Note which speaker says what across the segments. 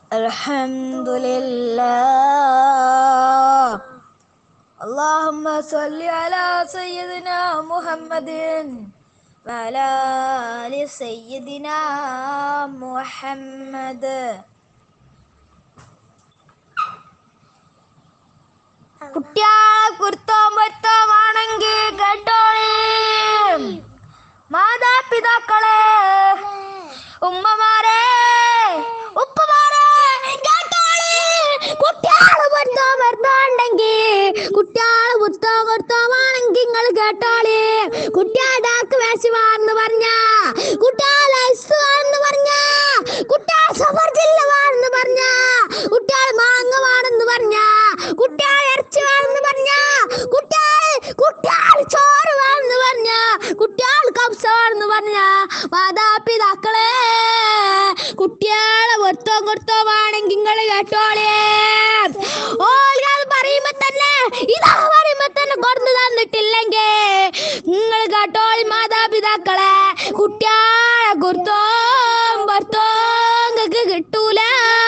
Speaker 1: الحمد لله اللهم صل على سيدنا محمد وعلى آل سيدنا محمد കുട്ടിയാളെ കുരുത്തം പൊരുത്തമാണെങ്കിൽ കേട്ടോളേ മാതാപിതാക്കളെ ഉമ്മമാരെ ഉപ്പമാരെ കേട്ടോളേ കുട്ടിയാള് പൊരുത്തം പൊരുത്തമുണ്ടെങ്കിൽ കുട്ടിയാള് പുസ്തകം പൊരുത്തമാണെങ്കിൽ നിങ്ങൾ കേട്ടോളേ കുട്ടിയാളുടെ ആക്ക് വേശുവാന്ന് പറഞ്ഞ കുട്ടിയാൾ ഐസുവാണെന്ന് പറഞ്ഞ കുട്ടിയാൾ സഫർജില്ലവാണെന്ന് പറഞ്ഞ കുട്ടിയാൾ മാങ്ങവാണെന്ന് പറഞ്ഞ കുട്ടിയാൾ ഇറച്ചി വേണമെന്ന് പറഞ്ഞ കുട്ടിയാൾ കുട്ടിയാൾ ചോറ് വേണമെന്ന് പറഞ്ഞ കുട്ടിയാൾ കബ്സ വേണമെന്ന് പറഞ്ഞ മാതാപിതാക്കളെ കുട്ടിയാളെ ഒത്തോ കൊടുത്തോ വേണമെങ്കിൽ നിങ്ങൾ കേട്ടോളേ ഓൾകൾ പറയുമ്പോ തന്നെ ഇതാ പറയുമ്പോ തന്നെ കൊടുത്തു തന്നിട്ടില്ലെങ്കിൽ നിങ്ങൾ കേട്ടോളി മാതാപിതാക്കളെ കുട്ടിയാളെ കൊടുത്തോ പുറത്തോ നിങ്ങൾക്ക് കിട്ടൂല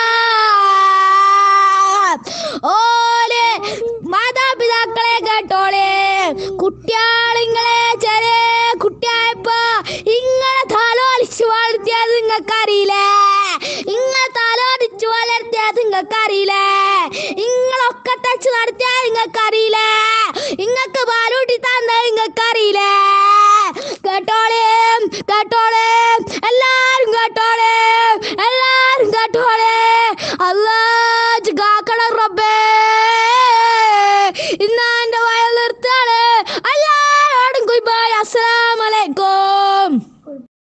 Speaker 1: ഓലെ മാതാപിതാക്കളെ കേട്ടോളെ കുട്ടിയാളിങ്ങളെ ചെറിയ കുട്ടിയായപ്പോ ഇങ്ങളെ തലോലിച്ചു വളർത്തിയത് നിങ്ങൾക്കറിയില്ലേ ഇങ്ങളെ തലോലിച്ചു വളർത്തിയത് നിങ്ങൾക്കറിയില്ലേ ഇങ്ങളൊക്കെ തച്ച് നടത്തിയത് നിങ്ങൾക്കറിയില്ലേ ഇങ്ങക്ക് പാലൂട്ടി തന്നത് നിങ്ങൾക്കറിയില്ലേ കേട്ടോളേ കേട്ടോളേ